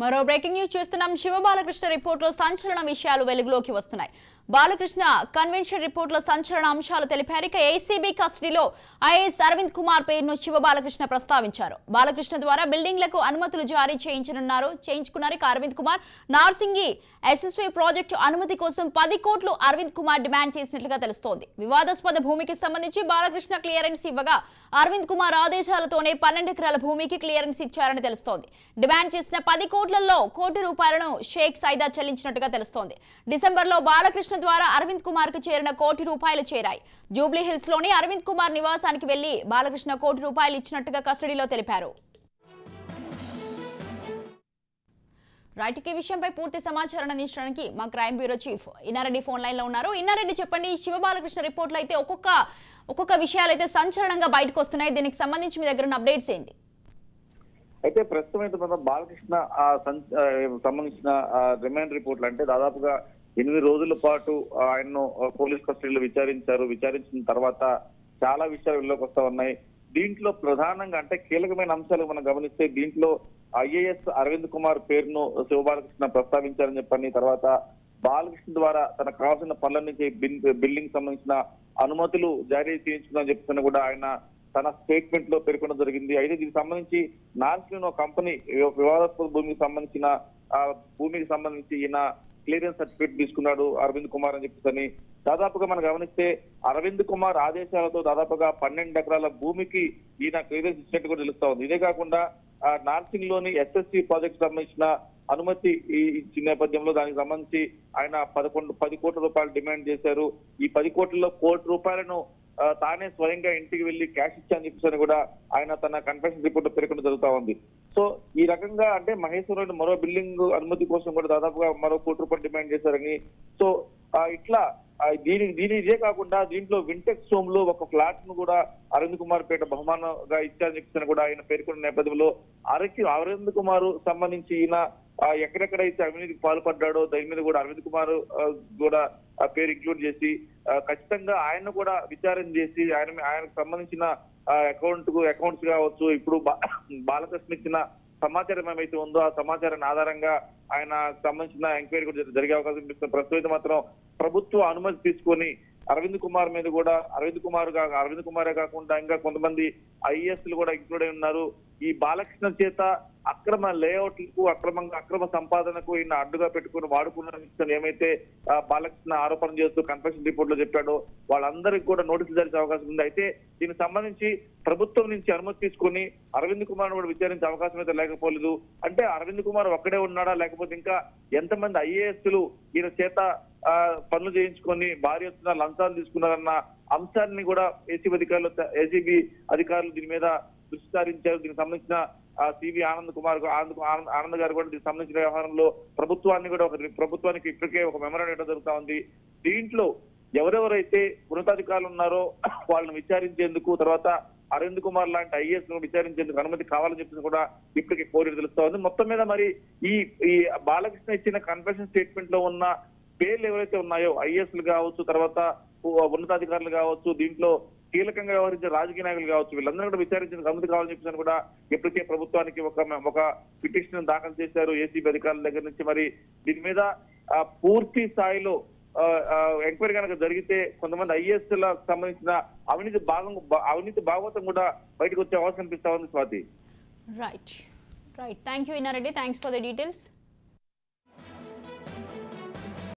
మరో breaking news చూస్తున్నాం శివ బాలకృష్ణ రిపోర్టులో సంచలన విషయాలు వెలుగులోకి వస్తున్నాయి బాలకృష్ణ కన్వెన్షన్ రిపోర్టులో సంచలన అంశాలు తెలిపారు ఇక ఏసీబీ కస్టడీలో ఐఏఎస్ అరవింద్ కుమార్ పేరును శివ బాలకృష్ణ ప్రస్తావించారు బాలకృష్ణ ద్వారా బిల్డింగ్లకు అనుమతులు జారీ చేయించనున్నారు చేయించుకున్నారు ఇక అరవింద్ కుమార్ నార్సింగి ఎస్ఎస్వీ ప్రాజెక్టు అనుమతి కోసం పది కోట్లు అరవింద్ కుమార్ డిమాండ్ చేసినట్లుగా తెలుస్తోంది వివాదాస్పద భూమికి సంబంధించి బాలకృష్ణ క్లియరెన్స్ ఇవ్వగా అరవింద్ కుమార్ ఆదేశాలతోనే పన్నెండు ఎకరాల భూమికి క్లియరెన్స్ ఇచ్చారని తెలుస్తోంది డిమాండ్ చేసిన పది కోట్లలో కోటి రూపాయలను షేక్ సైదా చెల్లించినట్టుగా తెలుస్తోంది డిసెంబర్లో బాలకృష్ణ ద్వారా అరవింద్ కుమార్ కు చేరిన కోటి రూపాయలు చేరాయి జూబ్లీ హిల్స్ లోని అరవింద్ కుమార్ నివాసానికి వెళ్లి బాలకృష్ణ కోటి రూపాయలు ఇచ్చినట్టుగా కస్టడీలో తెలిపారు రైట్ ఈ విషయంపై పూర్తి సమాచారం అందించడానికి మా crime bureau chief Innareddy phone line లో ఉన్నారు ఇన్నారెడ్డి చెప్పండి ఈ శివ బాలకృష్ణ రిపోర్ట్లో అయితే ఒక్కొక్క ఒక్కొక్క విషయాలు అయితే సంచలనంగా బయటకు వస్తున్నాయి దీనికి సంబంధించి మీ దగ్గర ఉన్న అప్డేట్స్ ఏంటి అయితే ప్రస్తుతం అయితే మనం బాలకృష్ణ ఆ సం- ఆ, సంబంధించిన రిమాండ్ రిపోర్ట్లు అంటే దాదాపుగా ఎనిమిది రోజుల పాటు ఆ, ఆయన్ను ఆ, పోలీస్ కస్టడీలో విచారించారు విచారించిన తర్వాత చాలా విషయాలు వెళ్ళలోకి వస్తా ఉన్నాయి దీంట్లో ప్రధానంగా అంటే కీలకమైన అంశాలు మనం గమనిస్తే దీంట్లో ఐఏఎస్ అరవింద్ కుమార్ పేరును శివబాలకృష్ణ ప్రస్తావించారని చెప్పని తర్వాత బాలకృష్ణ ద్వారా తనకు కావాల్సిన పనుల నుంచి బిల్- బిల్డింగ్ సంబంధించిన అనుమతులు జారీ చేయించుకుందని చెప్తున్నా కూడా ఆయన తన స్టేట్మెంట్ లో పేర్కొనడం జరిగింది అయితే దీనికి సంబంధించి నాన్స్లిన్ ఒక కంపెనీ వివాదాస్పద భూమికి సంబంధించిన ఆ భూమికి సంబంధించి ఈయన క్లియరెన్స్ సర్టిఫికేట్ తీసుకున్నాడు అరవింద్ కుమార్ అని చెప్పేసి దాదాపుగా మనం గమనిస్తే అరవింద్ కుమార్ ఆదేశాలతో దాదాపుగా పన్నెండు ఎకరాల భూమికి ఈయన క్లియరెన్స్ ఇచ్చినట్టు కూడా తెలుస్తా ఉంది ఇదే కాకుండా ఆ నార్సింగ్ లోని ఎస్ఎస్సి ప్రాజెక్ట్ సంబంధించిన అనుమతి ఈ- ఇచ్చిన నేపథ్యంలో దానికి సంబంధించి ఆయన పదకొండు పది కోట్ల రూపాయలు డిమాండ్ చేశారు ఈ పది కోట్లలో కోటి రూపాయలను ఆ, తానే స్వయంగా ఇంటికి వెళ్లి క్యాష్ ఇచ్చాని చెప్పేసి కూడా ఆయన తన కన్ఫెషన్ రిపోర్ట్ పేర్కొనడం జరుగుతా ఉంది సో ఈ రకంగా అంటే మహేశ్వరం మరో బిల్డింగ్ అనుమతి కోసం కూడా దాదాపుగా మరో కోటి రూపాయలు డిమాండ్ చేశారని సో ఆ, ఇట్లా ఆ, దీని దీని ఇదే కాకుండా దీంట్లో వింటెక్స్ హోమ్ లో ఒక ఫ్లాట్ ను కూడా అరవింద్ కుమార్ పేట బహుమానంగా ఇచ్చారని చెప్పేసి కూడా ఆయన పేర్కొన్న నేపథ్యంలో అరకి అరవింద్ కుమార్ సంబంధించి ఈయన ఆ, ఎక్కడెక్కడైతే అవినీతికి పాల్పడ్డాడో దాని మీద కూడా అరవింద్ కుమార్ ఆ, కూడా ఆ పేరు ఇంక్లూడ్ చేసి ఆ, ఖచ్చితంగా ఆయన కూడా విచారణ చేసి ఆయన ఆయనకు సంబంధించిన అకౌంట్ అకౌంట్స్ కావచ్చు ఇప్పుడు బా- బాలకృష్ణ ఇచ్చిన సమాచారం ఏమైతే ఉందో ఆ సమాచారాన్ని ఆధారంగా ఆయన సంబంధించిన ఎంక్వైరీ కూడా జరి- జరిగే అవకాశం కనిపిస్తుంది ప్రస్తుతం అయితే మాత్రం ప్రభుత్వ అనుమతి తీసుకొని అరవింద్ కుమార్ మీద కూడా అరవింద్ కుమార్ గా అరవింద్ కుమారే కాకుండా ఇంకా కొంతమంది ఐఏఎస్ లు కూడా ఇంక్లూడ్ అయి ఉన్నారు ఈ బాలకృష్ణ చేత అక్రమ లేఅవుట్లకు అక్రమంగా అక్రమ సంపాదనకు ఈయన అడ్డుగా పెట్టుకుని వాడుకున్న విషయం ఏమైతే ఆ, బాలకృష్ణ ఆరోపణ చేస్తూ కన్ఫెషన్ రిపోర్ట్ లో చెప్పాడో వాళ్ళందరికీ కూడా నోటీసులు జరిగే అవకాశం ఉంది అయితే దీనికి సంబంధించి ప్రభుత్వం నుంచి అనుమతి తీసుకొని అరవింద్ కుమార్ కూడా విచారించే అవకాశం అయితే లేకపోలేదు అంటే అరవింద్ కుమార్ ఒక్కడే ఉన్నాడా లేకపోతే ఇంకా ఎంతమంది ఐఏఎస్లు ఈయన చేత ఆ, పనులు చేయించుకొని భారీ ఎత్తున లంచాలు తీసుకున్నారన్న అంశాన్ని కూడా ఏసీబీ అధికారులు ఏసీబీ అధికారులు దీని మీద దృష్టి సారించారు దీనికి సంబంధించిన సివి ఆనంద్ కుమార్ గా- ఆనంద్ ఆనంద్- ఆనంద్ గారు కూడా దీనికి సంబంధించిన వ్యవహారంలో ప్రభుత్వాన్ని కూడా ఒక ప్రభుత్వానికి ఇప్పటికే ఒక మెమరాండం ఇవ్వడం జరుగుతా ఉంది దీంట్లో ఎవరెవరైతే ఉన్నతాధికారులు ఉన్నారో వాళ్ళని విచారించేందుకు తర్వాత అరవింద్ కుమార్ లాంటి ఐఏఎస్ ను విచారించేందుకు అనుమతి కావాలని చెప్పేసి కూడా ఇప్పటికే కోరి తెలుస్తా ఉంది మొత్తం మీద మరి ఈ ఈ బాలకృష్ణ ఇచ్చిన కన్ఫెషన్ స్టేట్మెంట్ లో ఉన్న పేర్లు ఎవరైతే ఉన్నాయో ఐఏఎస్ లు కావచ్చు తర్వాత ఉ- ఉన్నతాధికారులు కావచ్చు దీంట్లో కీలకంగా వ్యవహరించే రాజకీయ నాయకులు కావచ్చు వీళ్ళందరూ కూడా విచారించిన అనుమతి కావాలని చెప్పేసి కూడా ఇప్పటికే ప్రభుత్వానికి ఒక ఒక పిటిషన్ దాఖలు చేశారు ఏసీబీ అధికారుల దగ్గర నుంచి మరి దీని మీద ఆ, పూర్తి స్థాయిలో ఎంక్వైరీ కనుక జరిగితే కొంతమంది ఐఏఎస్ లకు సంబంధించిన అవినీతి భాగం అవినీతి భాగవతం కూడా బయటకు వచ్చే అవకాశం కనిపిస్తా ఉంది Swathi right right thank you Innareddy thanks for the details